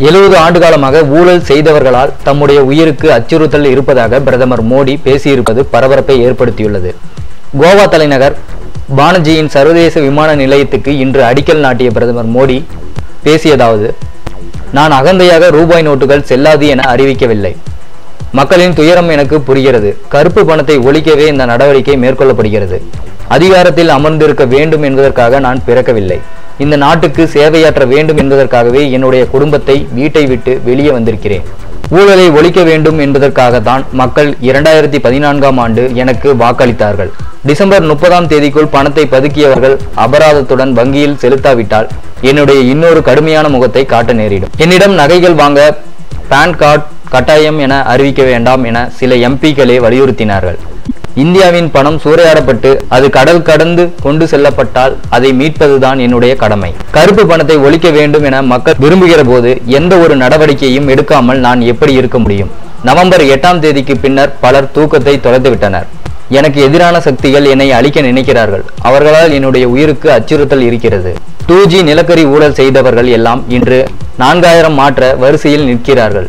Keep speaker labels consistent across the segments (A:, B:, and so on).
A: எழுபது ஆண்டு காலமாக ஊழல் செய்தவர்களால் தம்முடைய உயிருக்கு அச்சுறுத்தல் இருப்பதாக பிரதமர் மோடி பேசியிருப்பது பரபரப்பை ஏற்படுத்தியுள்ளது கோவா தலைநகர் பானர்ஜியின் சர்வதேச விமான நிலையத்துக்கு இன்று அடிக்கல் நாட்டிய பிரதமர் மோடி பேசியதாவது நான் அகந்தையாக ரூபாய் நோட்டுகள் செல்லாது என அறிவிக்கவில்லை மக்களின் துயரம் எனக்கு புரிகிறது கருப்பு பணத்தை ஒழிக்கவே இந்த நடவடிக்கை மேற்கொள்ளப்படுகிறது அதிகாரத்தில் அமர்ந்திருக்க வேண்டும் என்பதற்காக நான் பிறக்கவில்லை இந்த நாட்டுக்கு சேவையாற்ற வேண்டும் என்பதற்காகவே என்னுடைய குடும்பத்தை வீட்டை விட்டு வெளியே வந்திருக்கிறேன் ஊழலை ஒழிக்க வேண்டும் என்பதற்காகத்தான் மக்கள் இரண்டாயிரத்தி பதினான்காம் ஆண்டு எனக்கு வாக்களித்தார்கள் டிசம்பர் முப்பதாம் தேதிக்குள் பணத்தை பதுக்கியவர்கள் அபராதத்துடன் வங்கியில் செலுத்தாவிட்டால் என்னுடைய இன்னொரு கடுமையான முகத்தை காட்ட நேரிடும் என்னிடம் நகைகள் வாங்க பான் கார்டு கட்டாயம் என அறிவிக்க வேண்டாம் என சில எம்பிக்களே வலியுறுத்தினார்கள் இந்தியாவின் பணம் சூறையாடப்பட்டு அது கடல் கடந்து கொண்டு செல்லப்பட்டால் அதை மீட்பதுதான் என்னுடைய கடமை கருப்பு பணத்தை ஒழிக்க வேண்டும் என மக்கள் விரும்புகிற போது எந்த ஒரு நடவடிக்கையும் எடுக்காமல் நான் எப்படி இருக்க முடியும் நவம்பர் எட்டாம் தேதிக்கு பின்னர் பலர் தூக்கத்தை தொலைத்து விட்டனர் எனக்கு எதிரான சக்திகள் என்னை அழிக்க நினைக்கிறார்கள் அவர்களால் என்னுடைய உயிருக்கு அச்சுறுத்தல் இருக்கிறது டூ ஜி நிலக்கரி ஊழல் செய்தவர்கள் எல்லாம் இன்று நான்காயிரம் மாற்ற வரிசையில் நிற்கிறார்கள்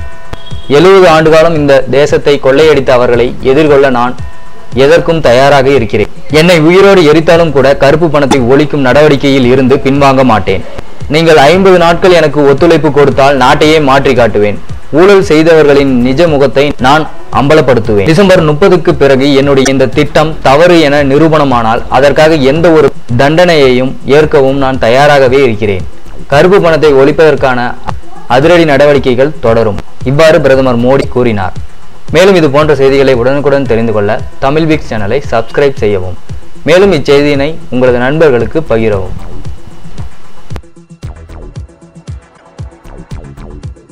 A: எழுபது ஆண்டு காலம் இந்த தேசத்தை கொள்ளையடித்த அவர்களை எதிர்கொள்ள நான் எதற்கும் தயாராக இருக்கிறேன் என்னை உயிரோடு எரித்தாலும் கூட கருப்பு பணத்தை ஒழிக்கும் நடவடிக்கையில் இருந்து பின்வாங்க மாட்டேன் நீங்கள் ஐம்பது நாட்கள் எனக்கு ஒத்துழைப்பு கொடுத்தால் நாட்டையே மாற்றி காட்டுவேன் ஊழல் செய்தவர்களின் நிஜ முகத்தை நான் அம்பலப்படுத்துவேன் டிசம்பர் முப்பதுக்கு பிறகு என்னுடைய இந்த திட்டம் தவறு என நிரூபணமானால் அதற்காக எந்த ஒரு தண்டனையையும் ஏற்கவும் நான் தயாராகவே இருக்கிறேன் கருப்பு பணத்தை ஒழிப்பதற்கான அதிரடி நடவடிக்கைகள் தொடரும் இவ்வாறு பிரதமர் மோடி கூறினார் மேலும் இது போன்ற செய்திகளை உடனுக்குடன் தெரிந்து கொள்ள தமிழ் பிக்ஸ் சேனலை சப்ஸ்கிரைப் செய்யவும் மேலும் இச்செய்தியினை உங்களது நண்பர்களுக்கு பகிரவும்